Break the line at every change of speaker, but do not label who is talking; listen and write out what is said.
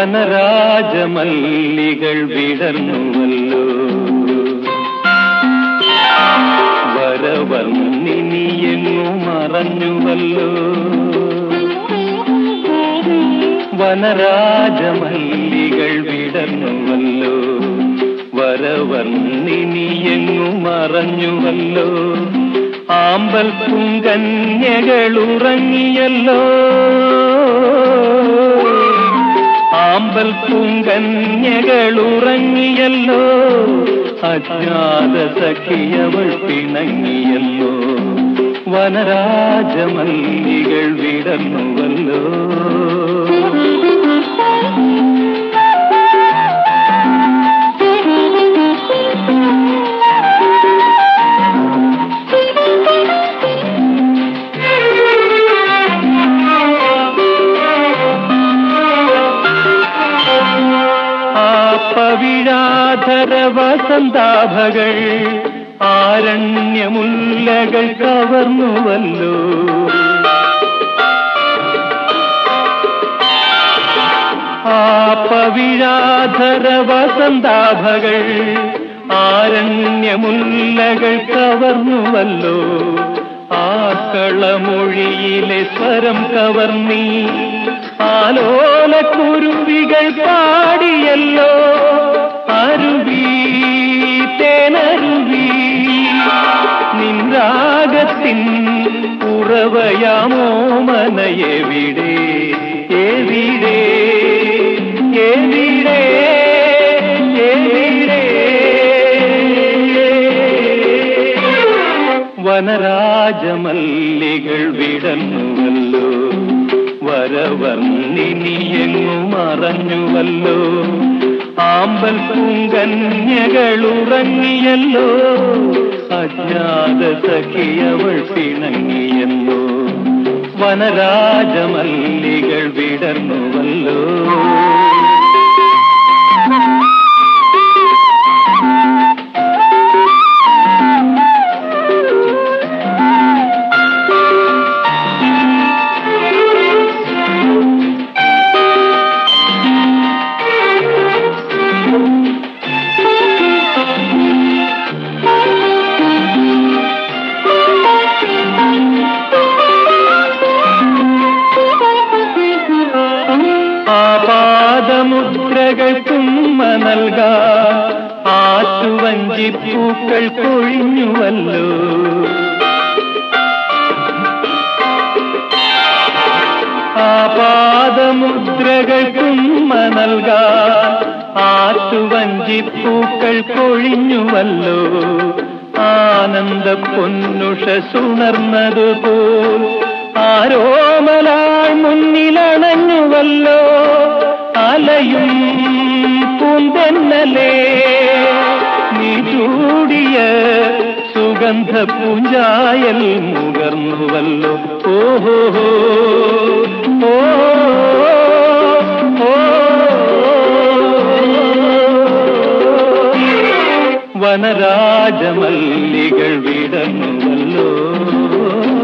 വനരാജമല്ലികൾ വിടർന്നുവല്ലോ വരവർണ്ണിനിയെങ്ങു മറഞ്ഞുവല്ലോ വനരാജമല്ലികൾ വിടർന്നുവല്ലോ വരവർണ്ണിനിയെങ്ങു മറഞ്ഞുവല്ലോ ആമ്പൽ പൂങ്കന്യകൾ ഉറങ്ങിയല്ലോ ആമ്പൽ പൂങ്കന്യകൾ ഉറങ്ങിയല്ലോ അജ്ഞാത സഖിയവൾ പിണങ്ങിയല്ലോ വനരാജമല്ലികൾ വിടർന്നുവല്ലോ ആ പവിഴാധര വസന്താഭകൾ ആരണ്യമുല്ലകൾ കവർന്നുവല്ലോ ആ പവിഴാധര വസന്താഭകൾ ആരണ്യമുല്ലകൾ കവർന്നുവല്ലോ ആ കളമൊഴിയിലെ സ്വരം കവർന്നീ ആലോല കുരുവികൾ പാടിയല്ലോ അരുവി തേനരുവി നിൻരാഗത്തിൻ ഉറവയാമോ മനയെവിടെ എവിടെ എവിടെ എവിടെ വനരാജമല്ലികൾ വിടന്നുവല്ലോ വരവർണ്ണിനിയെങ്ങു മറഞ്ഞുവല്ലോ ആമ്പൽ പൂങ്കന്യകൾ ഉറങ്ങിയല്ലോ അജ്ഞാത സഖിയവൾ പിണങ്ങിയല്ലോ വനരാജമല്ലികൾ വിടർന്നുവല്ലോ ആപാദമുദ്രകൾക്കുമ്മ നൽകാ ആറ്റുവഞ്ചിപ്പൂക്കൾ കൊഴിഞ്ഞുവല്ലോ ആപാദമുദ്രകൾക്കുമ്മ നൽകാ ആറ്റുവഞ്ചിപ്പൂക്കൾ കൊഴിഞ്ഞുവല്ലോ ആനന്ദ പൊന്നുഷ സുണർന്നതുപോൽ ആരോമലാൾ മുന്നിലണഞ്ഞുവല്ലോ അലയും പൂന്തെന്നലേ നീ ചൂടിയ സുഗന്ധ പൂഞ്ചായൽ മുകർന്നുവല്ലോ ഓഹോ ഓ ഓ വനരാജമല്ലികൾ വിടന്നുവല്ലോ